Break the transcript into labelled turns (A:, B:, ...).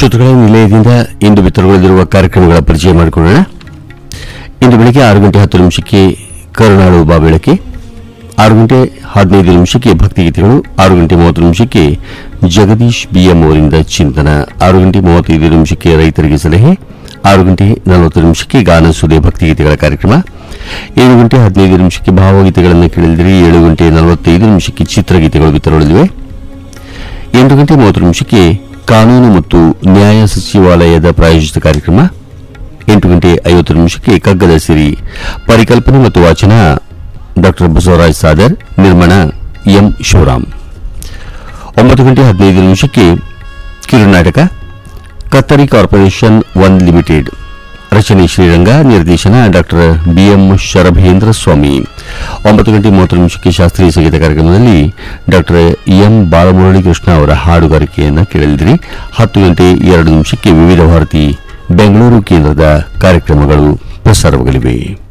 A: ಶ್ರೋತೃಗಳ ನಿಲಯದಿಂದ ಇಂದು ಬಿತ್ತರಗೊಳ್ಳಲಿರುವ ಕಾರ್ಯಕ್ರಮಗಳ ಪರಿಚಯ ಮಾಡಿಕೊಳ್ಳೋಣ ಇಂದು ಬೆಳಗ್ಗೆ ಆರು ಗಂಟೆ ಹತ್ತು ನಿಮಿಷಕ್ಕೆ ಕರುನಾಳು ಬಾ ಬೆಳಕೆ ಆರು ಗಂಟೆ ಹದಿನೈದು ನಿಮಿಷಕ್ಕೆ ಭಕ್ತಿಗೀತೆಗಳು ಆರು ಗಂಟೆ ಮೂವತ್ತು ನಿಮಿಷಕ್ಕೆ ಜಗದೀಶ್ ಬಿಎಂ ಅವರಿಂದ ಚಿಂತನ ಆರು ಗಂಟೆ ಮೂವತ್ತೈದು ನಿಮಿಷಕ್ಕೆ ರೈತರಿಗೆ ಸಲಹೆ ಆರು ಗಂಟೆ ನಲವತ್ತು ನಿಮಿಷಕ್ಕೆ ಗಾನ ಸುದೆ ಭಕ್ತಿಗೀತೆಗಳ ಕಾರ್ಯಕ್ರಮ ಏಳು ಗಂಟೆ ಹದಿನೈದು ನಿಮಿಷಕ್ಕೆ ಭಾವಗೀತೆಗಳನ್ನು ಕೇಳಿದಿರಿ ಏಳು ಗಂಟೆ ನಲವತ್ತೈದು ನಿಮಿಷಕ್ಕೆ ಚಿತ್ರಗೀತೆಗಳು ಬಿತ್ತರಗೊಳ್ಳಲಿವೆ ಎಂಟು ಗಂಟೆ ಮೂವತ್ತು ನಿಮಿಷಕ್ಕೆ ಕಾನೂನು ಮತ್ತು ನ್ಯಾಯ ಸಚಿವಾಲಯದ ಪ್ರಾಯೋಜಿತ ಕಾರ್ಯಕ್ರಮ ಎಂಟು ಗಂಟೆ ಐವತ್ತು ನಿಮಿಷಕ್ಕೆ ಕಗ್ಗದ ಸಿರಿ ಪರಿಕಲ್ಪನೆ ಮತ್ತು ವಾಚನ ಡಾಕ್ಟರ್ ಬಸವರಾಜ್ ಸಾದರ್ ನಿರ್ಮಾಣ ಎಂ ಶಿವರಾಮ್ ಒಂಬತ್ತು ಗಂಟೆ ಹದಿನೈದು ನಿಮಿಷಕ್ಕೆ ಕಿರುನಾಟಕ ಕತ್ತರಿ ಕಾರ್ಪೊರೇಷನ್ ಒನ್ ಲಿಮಿಟೆಡ್ ರಚನೆ ಶ್ರೀರಂಗ ನಿರ್ದೇಶನ ಡಾಕ್ಟರ್ ಬಿಎಂ ಶರಭೇಂದ್ರ ಸ್ವಾಮಿ ಒಂಬತ್ತು ಗಂಟೆ ಮೂವತ್ತು ನಿಮಿಷಕ್ಕೆ ಶಾಸ್ತ್ರೀಯ ಸಂಗೀತ ಕಾರ್ಯಕ್ರಮದಲ್ಲಿ ಡಾಕ್ಟರ್ ಎಂ ಬಾಲಮುರಳಿ ಕೃಷ್ಣ ಅವರ ಹಾಡುಗಾರಿಕೆಯನ್ನು ಕೇಳಲಿದಿರಿ ಹತ್ತು ಗಂಟೆ ಎರಡು ನಿಮಿಷಕ್ಕೆ ವಿವಿಧ ಭಾರತಿ ಬೆಂಗಳೂರು ಕೇಂದ್ರದ ಕಾರ್ಯಕ್ರಮಗಳು ಪ್ರಸಾರವಾಗಲಿವೆ